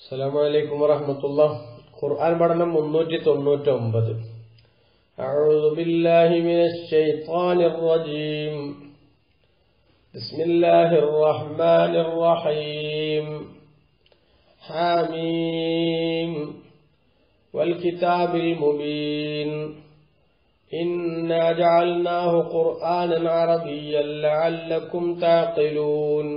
السلام عليكم ورحمة الله ഖുർആൻ പഠനം മുന്നൂറ്റി തൊണ്ണൂറ്റി ഒമ്പത് أعوذ بالله من الشيطان الرجيم بسم الله الرحمن الرحيم حاميم والكتاب المبين إنا جعلناه قرآنا عربيا لعلكم تعقلون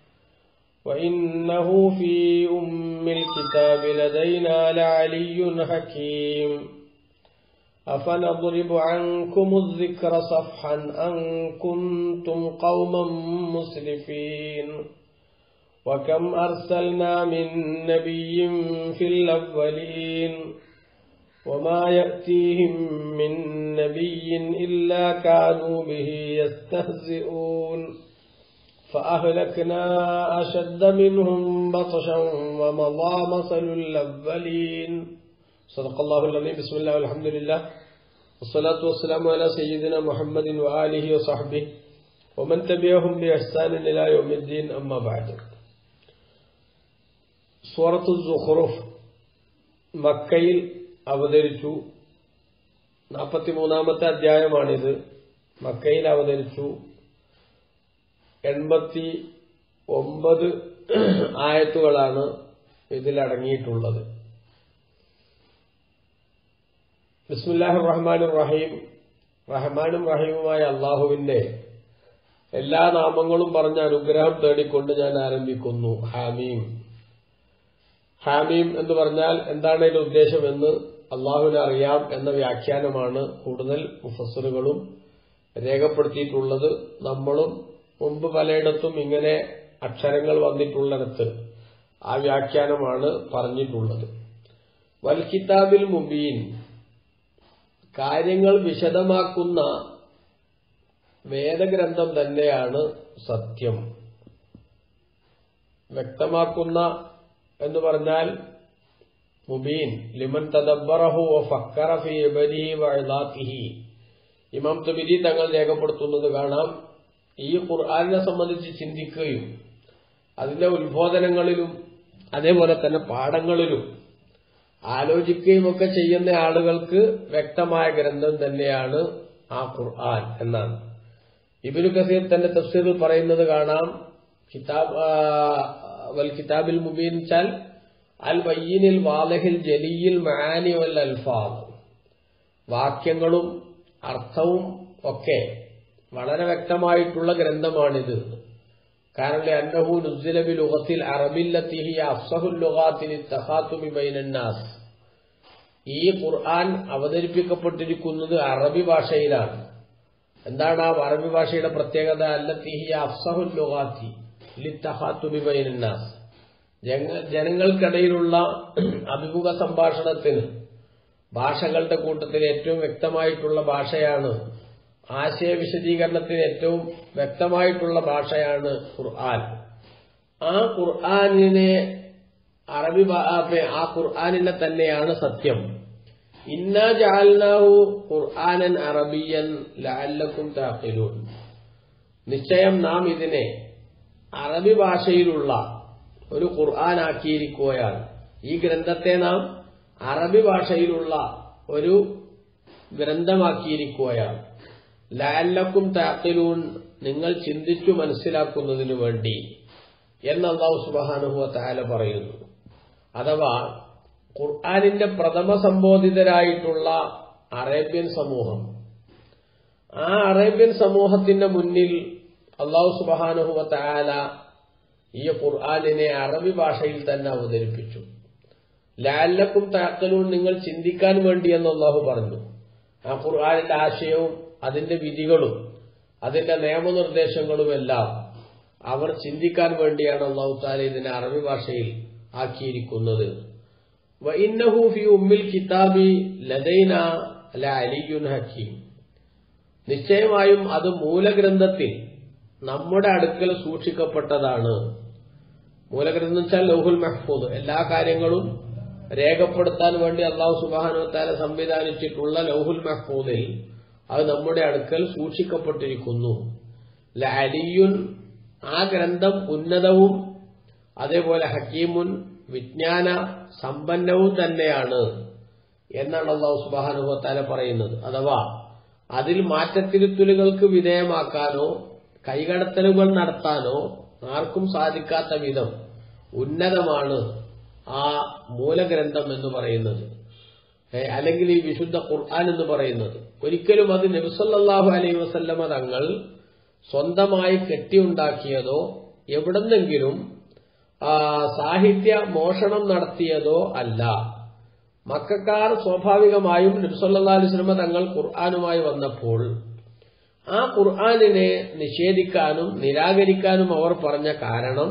وإنه في أم الكتاب لدينا لعلي حكيم أفنضرب عنكم الذكر صفحا أن كنتم قوما مسرفين وكم أرسلنا من نبي في الأولين وما يأتيهم من نبي إلا كانوا به يستهزئون فأهلكنا أشد منهم بطشا ومضى مثل الأولين صدق الله العظيم بسم الله والحمد لله والصلاة والسلام على سيدنا محمد وآله وصحبه ومن تبعهم بإحسان إلى يوم الدين أما بعد സൂറത്തു സുഖറുഫ് മക്കയിൽ അവതരിച്ചു നാൽപ്പത്തിമൂന്നാമത്തെ അധ്യായമാണിത് മക്കയിൽ അവതരിച്ചു എൺപത്തി ഒമ്പത് ആയത്തുകളാണ് ഇതിലടങ്ങിയിട്ടുള്ളത് ബിസ്മുല്ലാഹി റഹ്മാൻ റഹീം റഹ്മാനും റഹീമുമായ അള്ളാഹുവിന്റെ എല്ലാ നാമങ്ങളും പറഞ്ഞ അനുഗ്രഹം തേടിക്കൊണ്ട് ഞാൻ ആരംഭിക്കുന്നു ഹാമീം ഹാമീം എന്ന് പറഞ്ഞാൽ എന്താണ് ഇതിന്റെ ഉദ്ദേശമെന്ന് അള്ളാഹുവിനെ അറിയാം എന്ന വ്യാഖ്യാനമാണ് കൂടുതൽ മുഫസറുകളും രേഖപ്പെടുത്തിയിട്ടുള്ളത് നമ്മളും മുമ്പ് പലയിടത്തും ഇങ്ങനെ അക്ഷരങ്ങൾ വന്നിട്ടുള്ളിടത്ത് ആ വ്യാഖ്യാനമാണ് പറഞ്ഞിട്ടുള്ളത് വൽ കിതാബിൽ മുബീൻ കാര്യങ്ങൾ വിശദമാക്കുന്ന വേദഗ്രന്ഥം തന്നെയാണ് സത്യം വ്യക്തമാക്കുന്ന എന്ന് പറഞ്ഞാൽ മുബീൻ ലിമൻ തദബ്ബറഹു ഫക്കറ ഫി ഇബരിഹി വഅദാത്തിഹി ഇമാം തുബിരി തങ്ങൾ രേഖപ്പെടുത്തുന്നത് കാണാം ഈ ഖുർആാനിനെ സംബന്ധിച്ച് ചിന്തിക്കുകയും അതിന്റെ ഉത്ബോധനങ്ങളിലും അതേപോലെ തന്നെ പാഠങ്ങളിലും ആലോചിക്കുകയും ഒക്കെ ചെയ്യുന്ന ആളുകൾക്ക് വ്യക്തമായ ഗ്രന്ഥം തന്നെയാണ് ആ ഖുർആൻ എന്നാണ് ഇബിനു കസീർ തന്റെ തഫ്സീറിൽ പറയുന്നത് കാണാം കിതാബ് വൽ കിതാബിൽ മുബീൻ ചാൽ അൽ വയ്യനിൽ വാലഹിൽ ജലിയിൽ മഹാനി വൽ അൽഫാദ് വാക്യങ്ങളും അർത്ഥവും ഒക്കെ വളരെ വ്യക്തമായിട്ടുള്ള ഗ്രന്ഥമാണിത് കാരണം അന്നഹു നുസിലബി ലുഗത്തിൽ അറബില്ലത്തിഹി അഫ്സഹുൽ ലുഗാത്തിൽ തഹാത്തുമി ബൈനന്നാസ് ഈ ഖുർആൻ അവതരിപ്പിക്കപ്പെട്ടിരിക്കുന്നത് അറബി ഭാഷയിലാണ് എന്താണ് ആ അറബി ഭാഷയുടെ പ്രത്യേകത അല്ലത്തിഹി അഫ്സഹുൽ ലുഗാത്തി ലിത്തഹാത്തുമി ബൈനന്നാസ് ജനങ്ങൾക്കിടയിലുള്ള അഭിമുഖ സംഭാഷണത്തിന് ഭാഷകളുടെ കൂട്ടത്തിൽ ഏറ്റവും വ്യക്തമായിട്ടുള്ള ഭാഷയാണ് ആശയ വിശദീകരണത്തിന് ഏറ്റവും വ്യക്തമായിട്ടുള്ള ഭാഷയാണ് ഖുർആൻ ആ ഖുർആാനിനെ അറബി ആ ഖുർആാനിനെ തന്നെയാണ് സത്യം ഇന്ന ജാൽനാഹു ഖുർആാനൻ അറബിയൻ ലാലക്കും താഖിലൂൻ നിശ്ചയം നാം ഇതിനെ അറബി ഭാഷയിലുള്ള ഒരു ഖുർആൻ ആക്കിയിരിക്കുകയാണ് ഈ ഗ്രന്ഥത്തെ നാം അറബി ഭാഷയിലുള്ള ഒരു ഗ്രന്ഥമാക്കിയിരിക്കുകയാണ് ലാലക്കും താക്കിലൂൺ നിങ്ങൾ ചിന്തിച്ചു മനസ്സിലാക്കുന്നതിനു വേണ്ടി എന്ന് അള്ളാഹു സുബാനുഹുവ താല പറയുന്നു അഥവാ ഖുർആാനിന്റെ പ്രഥമ സംബോധിതരായിട്ടുള്ള അറേബ്യൻ സമൂഹം ആ അറേബ്യൻ സമൂഹത്തിന്റെ മുന്നിൽ അള്ളാഹു സുബാനുഹുവ താല ഈ ഖുർആാനിനെ അറബി ഭാഷയിൽ തന്നെ അവതരിപ്പിച്ചു ലാലക്കും താക്കലൂൺ നിങ്ങൾ ചിന്തിക്കാൻ വേണ്ടി എന്ന് അള്ളാഹു പറഞ്ഞു ആ ഖുർആാനിന്റെ ആശയവും അതിന്റെ വിധികളും അതിന്റെ നിയമനിർദ്ദേശങ്ങളുമെല്ലാം അവർ ചിന്തിക്കാൻ വേണ്ടിയാണ് അള്ളാഹു താല ഇതിനെ അറബി ഭാഷയിൽ ആക്കിയിരിക്കുന്നത് ഫി ഉമ്മിൽ കിതാബി ലദൈന അലിയുൻ ഹക്കീം നിശ്ചയമായും അത് മൂലഗ്രന്ഥത്തിൽ നമ്മുടെ അടുക്കൽ സൂക്ഷിക്കപ്പെട്ടതാണ് മൂലഗ്രന്ഥം വെച്ചാൽ ലൗഹുൽ മഹ്ഫൂദ് എല്ലാ കാര്യങ്ങളും രേഖപ്പെടുത്താൻ വേണ്ടി അള്ളാഹു സുബാനുത്താല സംവിധാനിച്ചിട്ടുള്ള ലൗഹുൽ മഹ്ഫൂദിൽ അത് നമ്മുടെ അടുക്കൽ സൂക്ഷിക്കപ്പെട്ടിരിക്കുന്നു ലഅലിയുൻ ആ ഗ്രന്ഥം ഉന്നതവും അതേപോലെ ഹക്കീമുൻ വിജ്ഞാന സമ്പന്നവും തന്നെയാണ് എന്നാണ് അള്ളാഹു സുബാനുഭവത്താല പറയുന്നത് അഥവാ അതിൽ മാറ്റത്തിരുത്തലുകൾക്ക് വിധേയമാക്കാനോ കൈകടത്തലുകൾ നടത്താനോ ആർക്കും സാധിക്കാത്ത വിധം ഉന്നതമാണ് ആ മൂലഗ്രന്ഥം എന്ന് പറയുന്നത് ഏ, അല്ലെങ്കിൽ ഈ വിശുദ്ധ ഖുർആൻ എന്ന് പറയുന്നത് ഒരിക്കലും അത് നബിസല്ലാഹു അലൈഹി വസല്ലമ തങ്ങൾ സ്വന്തമായി കെട്ടിയുണ്ടാക്കിയതോ എവിടെന്നെങ്കിലും ആ, സാഹിത്യ മോഷണം നടത്തിയതോ അല്ല മക്കാർ സ്വാഭാവികമായും നബ്സല്ലാ അലുസ്ലമ തങ്ങൾ ഖുർആാനുമായി വന്നപ്പോൾ ആ ഖുർആാനിനെ നിഷേധിക്കാനും നിരാകരിക്കാനും അവർ പറഞ്ഞ കാരണം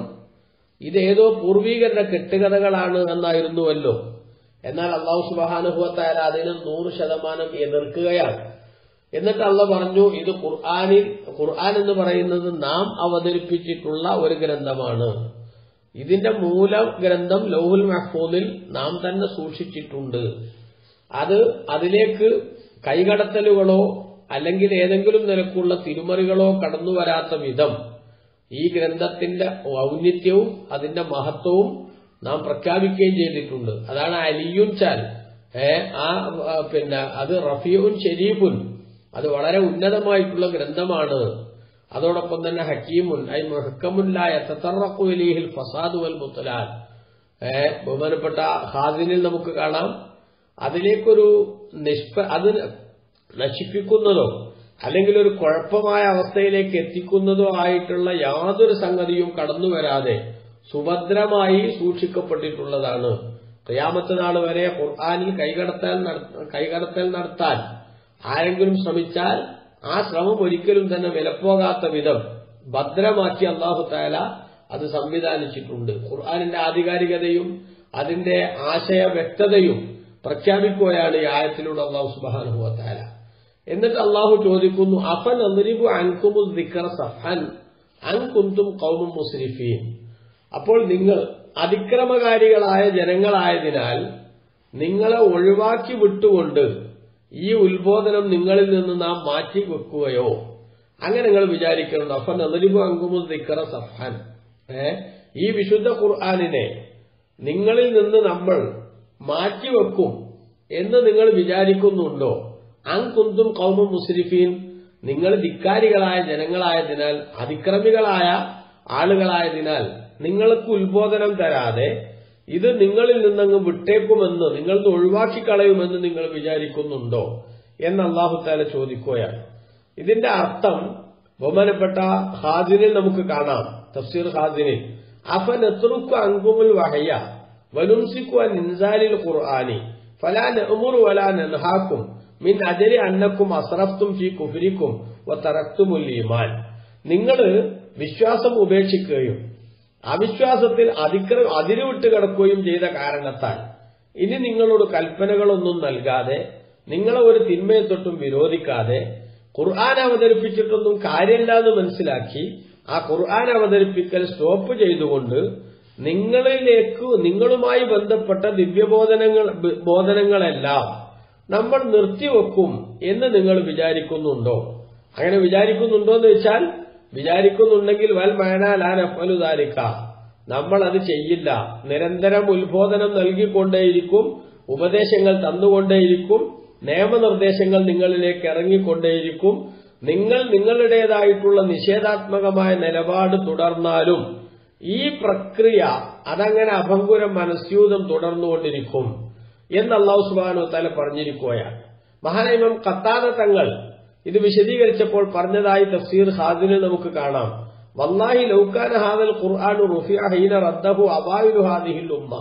ഇതേതോ പൂർവീകരുടെ കെട്ടുകഥകളാണ് എന്നായിരുന്നുവല്ലോ എന്നാൽ അള്ളാഹു സുബാനുഭവത്തായ അതിന് നൂറ് ശതമാനം എതിർക്കുകയാണ് എന്നിട്ട് അള്ള പറഞ്ഞു ഇത് ഖുർആാനിൽ ഖുർആൻ എന്ന് പറയുന്നത് നാം അവതരിപ്പിച്ചിട്ടുള്ള ഒരു ഗ്രന്ഥമാണ് ഇതിന്റെ മൂല ഗ്രന്ഥം ലൗഹുൽ മഹ്ഫൂദിൽ നാം തന്നെ സൂക്ഷിച്ചിട്ടുണ്ട് അത് അതിലേക്ക് കൈകടത്തലുകളോ അല്ലെങ്കിൽ ഏതെങ്കിലും നിലക്കുള്ള തിരുമറികളോ കടന്നു വരാത്ത വിധം ഈ ഗ്രന്ഥത്തിന്റെ ഔന്നിത്യവും അതിന്റെ മഹത്വവും നാം പ്രഖ്യാപിക്കുകയും ചെയ്തിട്ടുണ്ട് അതാണ് അലിയുൻ ചാൽ ഏ ആ ആ, പിന്നെ അത് റഫീഉൻ ഷെരീഫുൻ അത് വളരെ ഉന്നതമായിട്ടുള്ള ഗ്രന്ഥമാണ് അതോടൊപ്പം തന്നെ ഹക്കീമുൻ ഐ മുഹക്കമുല്ലായ തത്തറക്കുലിഹിൽ ഫസാദ് വൽ മുത്തലാൽ ഏ ബഹുമാനപ്പെട്ട ഹാദിനിൽ നമുക്ക് കാണാം അതിലേക്കൊരു നിഷ്പ അത് നശിപ്പിക്കുന്നതോ അല്ലെങ്കിൽ ഒരു കുഴപ്പമായ അവസ്ഥയിലേക്ക് എത്തിക്കുന്നതോ ആയിട്ടുള്ള യാതൊരു സംഗതിയും കടന്നു വരാതെ സുഭദ്രമായി സൂക്ഷിക്കപ്പെട്ടിട്ടുള്ളതാണ് ഖിയാമത്ത് നാൾ വരെ ഖുർആാനിൽ കൈകടത്തൽ നട- കൈകടത്തൽ നടത്താൻ ആരെങ്കിലും ശ്രമിച്ചാൽ ആ ശ്രമം ഒരിക്കലും തന്നെ വിലപ്പോകാത്ത വിധം ഭദ്രമാക്കി അള്ളാഹു താല അത് സംവിധാനിച്ചിട്ടുണ്ട് ഖുർആാനിന്റെ ആധികാരികതയും അതിന്റെ ആശയ വ്യക്തതയും പ്രഖ്യാപിക്കുകയാണ് ഈ ആയത്തിലൂടെ അള്ളാഹു സുബാനുഭവ താല എന്നിട്ട് അള്ളാഹു ചോദിക്കുന്നു അഫൻ അന്തിരിബു അൻകുമു ദിക്കർ സഫൻ അൻ കുന്തും കൗമും മുസ്രിഫീൻ അപ്പോൾ നിങ്ങൾ അതിക്രമകാരികളായ ജനങ്ങളായതിനാൽ നിങ്ങളെ ഒഴിവാക്കി വിട്ടുകൊണ്ട് ഈ ഉത്ബോധനം നിങ്ങളിൽ നിന്ന് നാം മാറ്റി വെക്കുകയോ അങ്ങനെ നിങ്ങൾ വിചാരിക്കണം അഫൻ അനലിബു അങ്കുമു ദിക്കറ സഫാൻ ഏ ഈ വിശുദ്ധ ഖുർആാനിനെ നിങ്ങളിൽ നിന്ന് നമ്മൾ മാറ്റിവെക്കും എന്ന് നിങ്ങൾ വിചാരിക്കുന്നുണ്ടോ അങ്കുന്തും കൗമും മുസ്ലിഫീൻ നിങ്ങൾ ധിക്കാരികളായ ജനങ്ങളായതിനാൽ അതിക്രമികളായ ആളുകളായതിനാൽ നിങ്ങൾക്ക് ഉത്ബോധനം തരാതെ ഇത് നിങ്ങളിൽ നിന്നങ്ങ് വിട്ടേക്കുമെന്ന് നിങ്ങൾ ഇത് ഒഴിവാക്കി കളയുമെന്ന് നിങ്ങൾ വിചാരിക്കുന്നുണ്ടോ എന്ന് അള്ളാഹുത്താല ചോദിക്കുകയാണ് ഇതിന്റെ അർത്ഥം ബഹുമാനപ്പെട്ട ഹാദിനിൽ നമുക്ക് കാണാം തഫ്സീർ ഹാദിനിൽ അഫൻ എത്രുക്കു അങ്കുമുൽ വഹയ്യ വനുംസിക്കു അൻ ഇൻസാലിൽ ഖുർആാനി ഫലാ നഅ്മുറു വലാ നൻഹാക്കും മിൻ അജലി അന്നക്കും അസ്റഫ്തും ഫീ കുഫരിക്കും വതറക്തുമുൽ ഈമാൻ നിങ്ങൾ വിശ്വാസം ഉപേക്ഷിക്കുകയും അവിശ്വാസത്തിൽ അതിക്ര അതിരുവിട്ട് കിടക്കുകയും ചെയ്ത കാരണത്താൽ ഇനി നിങ്ങളോട് കൽപ്പനകളൊന്നും നൽകാതെ നിങ്ങളെ ഒരു തിന്മയെ തൊട്ടും വിരോധിക്കാതെ ഖുർആൻ അവതരിപ്പിച്ചിട്ടൊന്നും കാര്യമില്ല എന്ന് മനസ്സിലാക്കി ആ ഖുർആൻ അവതരിപ്പിക്കൽ സ്റ്റോപ്പ് ചെയ്തുകൊണ്ട് നിങ്ങളിലേക്ക് നിങ്ങളുമായി ബന്ധപ്പെട്ട ദിവ്യബോധനങ്ങൾ ബോധനങ്ങളെല്ലാം നമ്മൾ നിർത്തിവെക്കും എന്ന് നിങ്ങൾ വിചാരിക്കുന്നുണ്ടോ അങ്ങനെ വിചാരിക്കുന്നുണ്ടോ എന്ന് വെച്ചാൽ വിചാരിക്കുന്നുണ്ടെങ്കിൽ വൽ മയനാലാനഫലുദാലിക്ക നമ്മൾ അത് ചെയ്യില്ല നിരന്തരം ഉത്ബോധനം നൽകിക്കൊണ്ടേയിരിക്കും ഉപദേശങ്ങൾ തന്നുകൊണ്ടേയിരിക്കും നിയമനിർദ്ദേശങ്ങൾ നിങ്ങളിലേക്ക് ഇറങ്ങിക്കൊണ്ടേയിരിക്കും നിങ്ങൾ നിങ്ങളുടേതായിട്ടുള്ള നിഷേധാത്മകമായ നിലപാട് തുടർന്നാലും ഈ പ്രക്രിയ അതങ്ങനെ അഭംഗുരം മനസ്യൂതം തുടർന്നുകൊണ്ടിരിക്കും എന്ന് അള്ളാഹു സുബാനു തല പറഞ്ഞിരിക്കുകയാണ് മഹാനൈമം കത്താന തങ്ങൾ ഇത് വിശദീകരിച്ചപ്പോൾ പറഞ്ഞതായി തഫ്സീർ ഹാദിന് നമുക്ക് കാണാം വല്ലാഹി ലൗക്കാന ഹാദൽ ഖുർആാനു റുഫിയ ഹീന റദ്ദഹു അബായിലു ഹാദിഹിൽ ഉമ്മ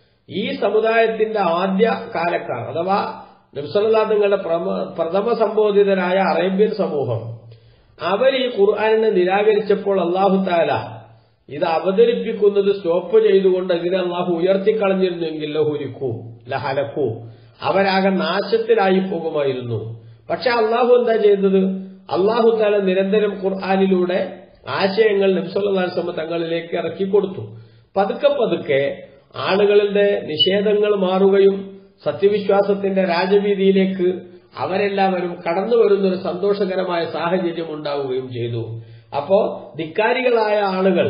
ഈ സമുദായത്തിന്റെ ആദ്യ കാലക്കാർ അഥവാ നബ്സല്ലാ തങ്ങളുടെ പ്രഥമ സംബോധിതരായ അറേബ്യൻ സമൂഹം അവർ ഈ ഖുർആാനിനെ നിരാകരിച്ചപ്പോൾ അള്ളാഹു താല ഇത് അവതരിപ്പിക്കുന്നത് സ്റ്റോപ്പ് ചെയ്തുകൊണ്ട് ഇതിനെ അള്ളാഹു ഉയർത്തിക്കളഞ്ഞിരുന്നുവെങ്കിൽ ലഹുരിക്കൂ ലഹലക്കൂ അവരാകെ നാശത്തിലായി പോകുമായിരുന്നു പക്ഷെ അള്ളാഹു എന്താ ചെയ്തത് അള്ളാഹു താല നിരന്തരം ഖുർആാനിലൂടെ ആശയങ്ങൾ നബ്സല്ലാസ്മ തങ്ങളിലേക്ക് ഇറക്കിക്കൊടുത്തു പതുക്കെ പതുക്കെ ആളുകളുടെ നിഷേധങ്ങൾ മാറുകയും സത്യവിശ്വാസത്തിന്റെ രാജവീതിയിലേക്ക് അവരെല്ലാവരും കടന്നു വരുന്ന ഒരു സന്തോഷകരമായ സാഹചര്യം ഉണ്ടാവുകയും ചെയ്തു അപ്പോ ധിക്കാരികളായ ആളുകൾ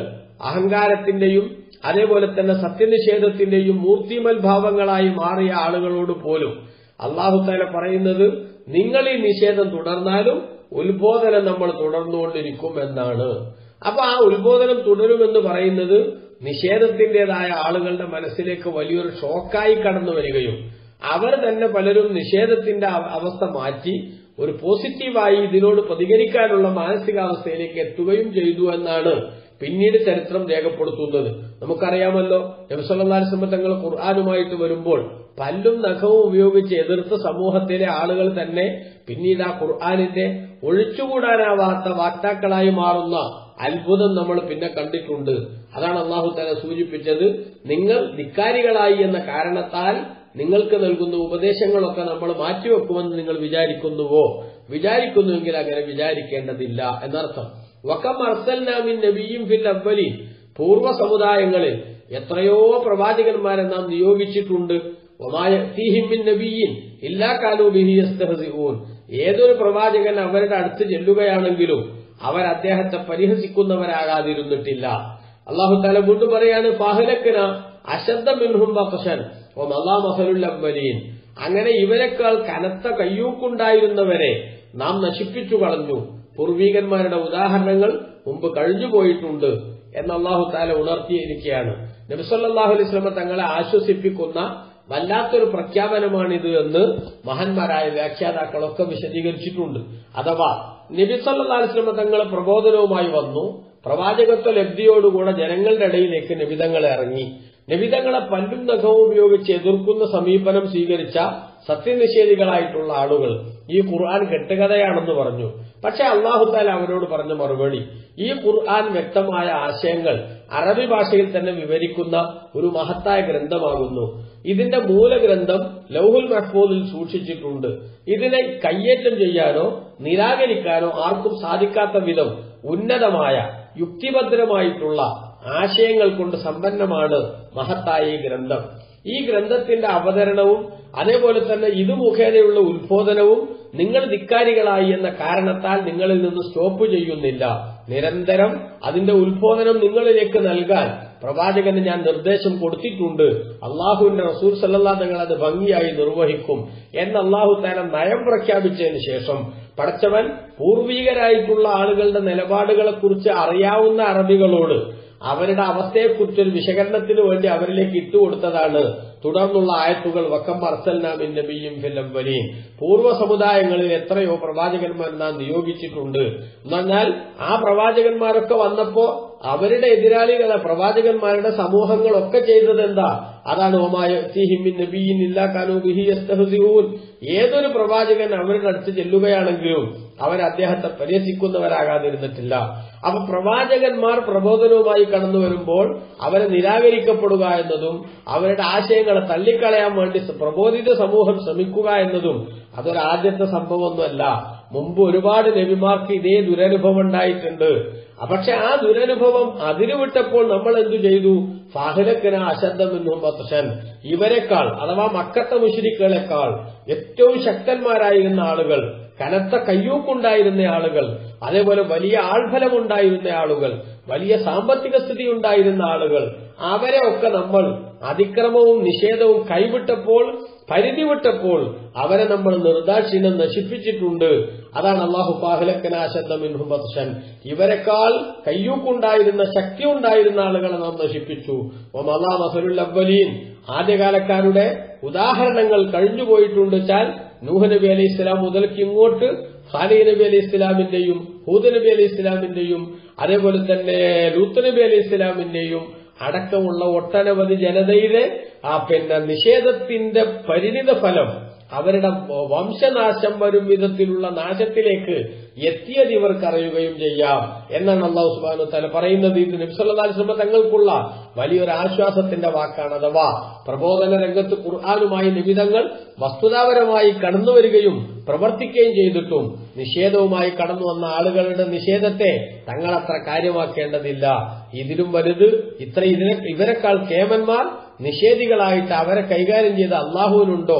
അഹങ്കാരത്തിന്റെയും അതേപോലെ തന്നെ സത്യനിഷേധത്തിന്റെയും മൂർത്തിമൽ ഭാവങ്ങളായി മാറിയ ആളുകളോട് പോലും അള്ളാഹു താല പറയുന്നത് നിങ്ങൾ ഈ നിഷേധം തുടർന്നാലും ഉത്ബോധനം നമ്മൾ തുടർന്നുകൊണ്ടിരിക്കും എന്നാണ് അപ്പൊ ആ ഉത്ബോധനം തുടരുമെന്ന് പറയുന്നത് നിഷേധത്തിന്റേതായ ആളുകളുടെ മനസ്സിലേക്ക് വലിയൊരു ഷോക്കായി കടന്നു വരികയും അവർ തന്നെ പലരും നിഷേധത്തിന്റെ അവ- അവസ്ഥ മാറ്റി ഒരു പോസിറ്റീവായി ഇതിനോട് പ്രതികരിക്കാനുള്ള മാനസികാവസ്ഥയിലേക്ക് എത്തുകയും ചെയ്തു എന്നാണ് പിന്നീട് ചരിത്രം രേഖപ്പെടുത്തുന്നത് നമുക്കറിയാമല്ലോ നബിസ്വല്ലാസ്ലമ തങ്ങൾ ഖുർആാനുമായിട്ട് വരുമ്പോൾ പല്ലും നഖവും ഉപയോഗിച്ച് എതിർത്ത സമൂഹത്തിലെ ആളുകൾ തന്നെ പിന്നീട് ആ ഖുർആാനിന്റെ ഒഴിച്ചുകൂടാനാവാത്ത വാക്താക്കളായി മാറുന്ന അത്ഭുതം നമ്മൾ പിന്നെ കണ്ടിട്ടുണ്ട് അതാണ് അള്ളാഹു തല സൂചിപ്പിച്ചത് നിങ്ങൾ ധിക്കാരികളായി എന്ന കാരണത്താൽ നിങ്ങൾക്ക് നൽകുന്ന ഉപദേശങ്ങളൊക്കെ നമ്മൾ മാറ്റിവെക്കുമെന്ന് നിങ്ങൾ വിചാരിക്കുന്നുവോ വിചാരിക്കുന്നുവെങ്കിൽ അങ്ങനെ വിചാരിക്കേണ്ടതില്ല എന്നർത്ഥം വക്കം അർസൽനാമിൻ നബിയും ഫിൽ അവലീൻ പൂർവ്വ സമുദായങ്ങളിൽ എത്രയോ പ്രവാചകന്മാരെ നാം നിയോഗിച്ചിട്ടുണ്ട് ഒമായീഹിമിൻ നബിയിൻ ഇല്ലാ കാലു ബിഹിയസ്തഹസിഊൻ ഏതൊരു പ്രവാചകൻ അവരുടെ അടുത്ത് ചെല്ലുകയാണെങ്കിലും അവർ അദ്ദേഹത്തെ പരിഹസിക്കുന്നവരാകാതിരുന്നിട്ടില്ല അള്ളാഹു താല വീണ്ടും പറയാണ് ഫാഹിലക്കന അശബ്ദ മിൻഹും ബഖഷൻ ഓ മല്ലാ മസലുൽ അവലീൻ അങ്ങനെ ഇവരെക്കാൾ കനത്ത കയ്യൂക്കുണ്ടായിരുന്നവരെ നാം നശിപ്പിച്ചു കളഞ്ഞു പൂർവീകന്മാരുടെ ഉദാഹരണങ്ങൾ മുമ്പ് കഴിഞ്ഞുപോയിട്ടുണ്ട് എന്ന് അള്ളാഹു താല ഉണർത്തിയിരിക്കുകയാണ് നബിസല്ലാഹു അലൈസ്ലമ തങ്ങളെ ആശ്വസിപ്പിക്കുന്ന വല്ലാത്തൊരു പ്രഖ്യാപനമാണിത് എന്ന് മഹാന്മാരായ വ്യാഖ്യാതാക്കളൊക്കെ വിശദീകരിച്ചിട്ടുണ്ട് അഥവാ നബിസല്ലാ അലിസ്ലമ തങ്ങൾ പ്രബോധനവുമായി വന്നു പ്രവാചകത്വ ലബ്ധിയോടുകൂടെ ജനങ്ങളുടെ ഇടയിലേക്ക് നിബിതങ്ങൾ ഇറങ്ങി നിബിതങ്ങളെ പല്ലും നഖവും ഉപയോഗിച്ച് എതിർക്കുന്ന സമീപനം സ്വീകരിച്ച സത്യനിഷേധികളായിട്ടുള്ള ആളുകൾ ഈ ഖുർആൻ കെട്ടുകഥയാണെന്ന് പറഞ്ഞു പക്ഷെ അള്ളാഹുത്താല അവരോട് പറഞ്ഞ മറുപടി ഈ ഖുർആൻ വ്യക്തമായ ആശയങ്ങൾ അറബി ഭാഷയിൽ തന്നെ വിവരിക്കുന്ന ഒരു മഹത്തായ ഗ്രന്ഥമാകുന്നു ഇതിന്റെ മൂലഗ്രന്ഥം ലൗഹുൽ മഹ്ഫൂദിൽ സൂക്ഷിച്ചിട്ടുണ്ട് ഇതിനെ കയ്യേറ്റം ചെയ്യാനോ നിരാകരിക്കാനോ ആർക്കും സാധിക്കാത്ത വിധം ഉന്നതമായ യുക്തിഭദ്രമായിട്ടുള്ള ആശയങ്ങൾ കൊണ്ട് സമ്പന്നമാണ് മഹത്തായ ഈ ഗ്രന്ഥം ഈ ഗ്രന്ഥത്തിന്റെ അവതരണവും അതേപോലെ തന്നെ ഇത് മുഖേനയുള്ള ഉത്ബോധനവും നിങ്ങൾ ധിക്കാരികളായി എന്ന കാരണത്താൽ നിങ്ങളിൽ നിന്ന് സ്റ്റോപ്പ് ചെയ്യുന്നില്ല നിരന്തരം അതിന്റെ ഉത്ബോധനം നിങ്ങളിലേക്ക് നൽകാൻ പ്രവാചകന് ഞാൻ നിർദ്ദേശം കൊടുത്തിട്ടുണ്ട് അള്ളാഹുവിന്റെ റസൂൽ സല്ലാ നിങ്ങൾ അത് ഭംഗിയായി നിർവഹിക്കും എന്ന് അള്ളാഹു താരം നയം പ്രഖ്യാപിച്ചതിന് ശേഷം പടച്ചവൻ പൂർവീകരായിട്ടുള്ള ആളുകളുടെ നിലപാടുകളെക്കുറിച്ച് അറിയാവുന്ന അറബികളോട് അവരുടെ അവസ്ഥയെക്കുറിച്ചൊരു വിശകലനത്തിന് വേണ്ടി അവരിലേക്ക് ഇട്ടുകൊടുത്തതാണ് തുടർന്നുള്ള ആയത്തുകൾ വക്കം അർസൽനാമിൻ നബിയും ഫില്ലംവലീൻ പൂർവ്വ സമുദായങ്ങളിൽ എത്രയോ പ്രവാചകന്മാർ നാം നിയോഗിച്ചിട്ടുണ്ട് എന്നാൽ ആ പ്രവാചകന്മാരൊക്കെ വന്നപ്പോ അവരുടെ എതിരാളികളെ പ്രവാചകന്മാരുടെ സമൂഹങ്ങളൊക്കെ ചെയ്തത് എന്താ അതാണ് ഒമായ സിഹിമിൻ നബിയിൻ ഇല്ലാ കാനു ബിഹി യസ്തഹ്സിഊൻ ഏതൊരു പ്രവാചകൻ അവരുടെ അടുത്ത് ചെല്ലുകയാണെങ്കിലും അവർ അദ്ദേഹത്തെ പരിഹസിക്കുന്നവരാകാതിരുന്നിട്ടില്ല അപ്പൊ പ്രവാചകന്മാർ പ്രബോധനവുമായി കടന്നു വരുമ്പോൾ അവരെ നിരാകരിക്കപ്പെടുക എന്നതും അവരുടെ ആശയങ്ങളെ തള്ളിക്കളയാൻ വേണ്ടി പ്രബോധിത സമൂഹം ശ്രമിക്കുക എന്നതും അതൊരാദ്യത്തെ സംഭവമൊന്നുമല്ല മുമ്പ് ഒരുപാട് നബിമാർക്ക് ഇതേ ദുരനുഭവം ഉണ്ടായിട്ടുണ്ട് പക്ഷെ ആ ദുരനുഭവം അതിരുവിട്ടപ്പോൾ നമ്മൾ എന്തു ചെയ്തു ഫാഹിലക്കിന അശബ്ദമെന്നും പത്രഷൻ ഇവരെക്കാൾ അഥവാ മക്കത്തെ മുഷിരിക്കളെക്കാൾ ഏറ്റവും ശക്തന്മാരായിരുന്ന ആളുകൾ കനത്ത കയ്യൂക്കുണ്ടായിരുന്ന ആളുകൾ അതേപോലെ വലിയ ആൾഫലമുണ്ടായിരുന്ന ആളുകൾ വലിയ സാമ്പത്തിക സ്ഥിതി ഉണ്ടായിരുന്ന ആളുകൾ അവരെ ഒക്കെ നമ്മൾ അതിക്രമവും നിഷേധവും കൈവിട്ടപ്പോൾ പരിധി വിട്ടപ്പോൾ അവരെ നമ്മൾ നിർദാക്ഷിണ്യം നശിപ്പിച്ചിട്ടുണ്ട് അതാണ് അള്ളാഹു പാഹലക്കനാശബ്ദമിൻഹുബത്ഷൻ ഇവരെക്കാൾ കയ്യൂക്കുണ്ടായിരുന്ന ശക്തി ഉണ്ടായിരുന്ന ആളുകളെ നാം നശിപ്പിച്ചു ഒമലാ മസലുൽ അവലീൻ ആദ്യകാലക്കാരുടെ ഉദാഹരണങ്ങൾ കഴിഞ്ഞുപോയിട്ടുണ്ട് വെച്ചാൽ നൂഹ് നബി അലൈഹി ഇസ്ലാം മുതൽക്ക് ഇങ്ങോട്ട് ഖാലി നബി അലൈഹി ഇസ്ലാമിന്റെയും ഹൂദ് നബി അലൈഹി ഇസ്ലാമിന്റെയും അതേപോലെ തന്നെ ലൂത്ത് നബി അലൈഹി ഇസ്ലാമിന്റെയും അടക്കമുള്ള ഒട്ടനവധി ജനതയിലെ ആ പിന്നെ നിഷേധത്തിന്റെ പരിണിത ഫലം അവരുടെ വംശനാശം വരും വിധത്തിലുള്ള നാശത്തിലേക്ക് എത്തിയത് ഇവർക്ക് അറിയുകയും ചെയ്യാം എന്നാണ് അള്ളാഹു സുബാനു തല പറയുന്നത് ഇത് നബ്സല്ലാസ്ലമ തങ്ങൾക്കുള്ള വലിയൊരു ആശ്വാസത്തിന്റെ വാക്കാണ് അഥവാ പ്രബോധന രംഗത്ത് ഖുർആാനുമായി നിമിതങ്ങൾ വസ്തുതാപരമായി കടന്നുവരികയും പ്രവർത്തിക്കുകയും ചെയ്തിട്ടും നിഷേധവുമായി കടന്നു വന്ന ആളുകളുടെ നിഷേധത്തെ തങ്ങളത്ര കാര്യമാക്കേണ്ടതില്ല ഇതിലും വലുത് ഇത്ര ഇതിനെ ഇവരെക്കാൾ കേമന്മാർ നിഷേധികളായിട്ട് അവരെ കൈകാര്യം ചെയ്ത അള്ളാഹുവിനുണ്ടോ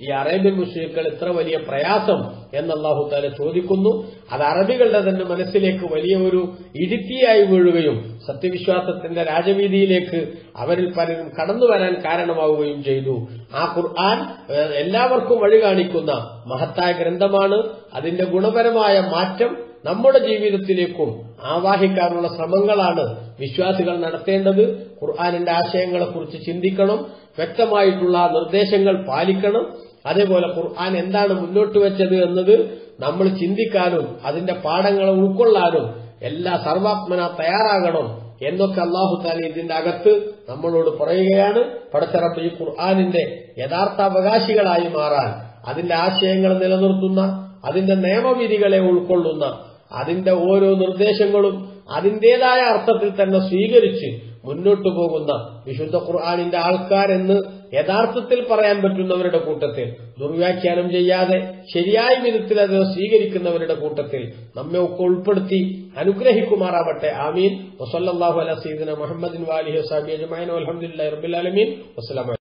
ഈ അറേബ്യൻ മുസ്ലിങ്ങൾ ഇത്ര വലിയ പ്രയാസം എന്ന് അള്ളാഹു താല ചോദിക്കുന്നു അത് അറബികളുടെ തന്നെ മനസ്സിലേക്ക് വലിയ ഒരു ഇടുത്തിയായി വീഴുകയും സത്യവിശ്വാസത്തിന്റെ രാജവീതിയിലേക്ക് അവരിൽ പലരും കടന്നു വരാൻ കാരണമാവുകയും ചെയ്തു ആ ഖുർആൻ ഏഹ്, എല്ലാവർക്കും വഴി കാണിക്കുന്ന മഹത്തായ ഗ്രന്ഥമാണ് അതിന്റെ ഗുണപരമായ മാറ്റം നമ്മുടെ ജീവിതത്തിലേക്കും ആവാഹിക്കാനുള്ള ശ്രമങ്ങളാണ് വിശ്വാസികൾ നടത്തേണ്ടത് ഖുർആാനിന്റെ ആശയങ്ങളെക്കുറിച്ച് ചിന്തിക്കണം വ്യക്തമായിട്ടുള്ള നിർദ്ദേശങ്ങൾ പാലിക്കണം അതേപോലെ ഖുർആൻ എന്താണ് മുന്നോട്ട് വെച്ചത് എന്നത് നമ്മൾ ചിന്തിക്കാനും അതിന്റെ പാഠങ്ങളെ ഉൾക്കൊള്ളാനും എല്ലാ സർവാത്മന തയ്യാറാകണം എന്നൊക്കെ അള്ളാഹു താല ഇതിന്റെ അകത്ത് നമ്മളോട് പറയുകയാണ് പടച്ചറപ്പ് ഈ ഖുർആാനിന്റെ യഥാർത്ഥ അവകാശികളായി മാറാൻ അതിന്റെ ആശയങ്ങൾ നിലനിർത്തുന്ന അതിന്റെ നിയമവിധികളെ ഉൾക്കൊള്ളുന്ന അതിന്റെ ഓരോ നിർദ്ദേശങ്ങളും അതിന്റേതായ അർത്ഥത്തിൽ തന്നെ സ്വീകരിച്ച് മുന്നോട്ടു പോകുന്ന വിശുദ്ധ ഖുർആാനിന്റെ ആൾക്കാരെന്ന് യഥാർത്ഥത്തിൽ പറയാൻ പറ്റുന്നവരുടെ കൂട്ടത്തിൽ ദുർവ്യാഖ്യാനം ചെയ്യാതെ ശരിയായ വിധത്തിൽ അത് സ്വീകരിക്കുന്നവരുടെ കൂട്ടത്തിൽ നമ്മെ ഒക്കെ ഉൾപ്പെടുത്തി അനുഗ്രഹിക്കുമാറാവട്ടെ ആമീൻ വസല്ലാഹു അല സീദന മുഹമ്മദിൻ വാലിഹി സാബി അജ്മൈൻ അലഹമുല്ലാ റബിൻ വസ്സലാം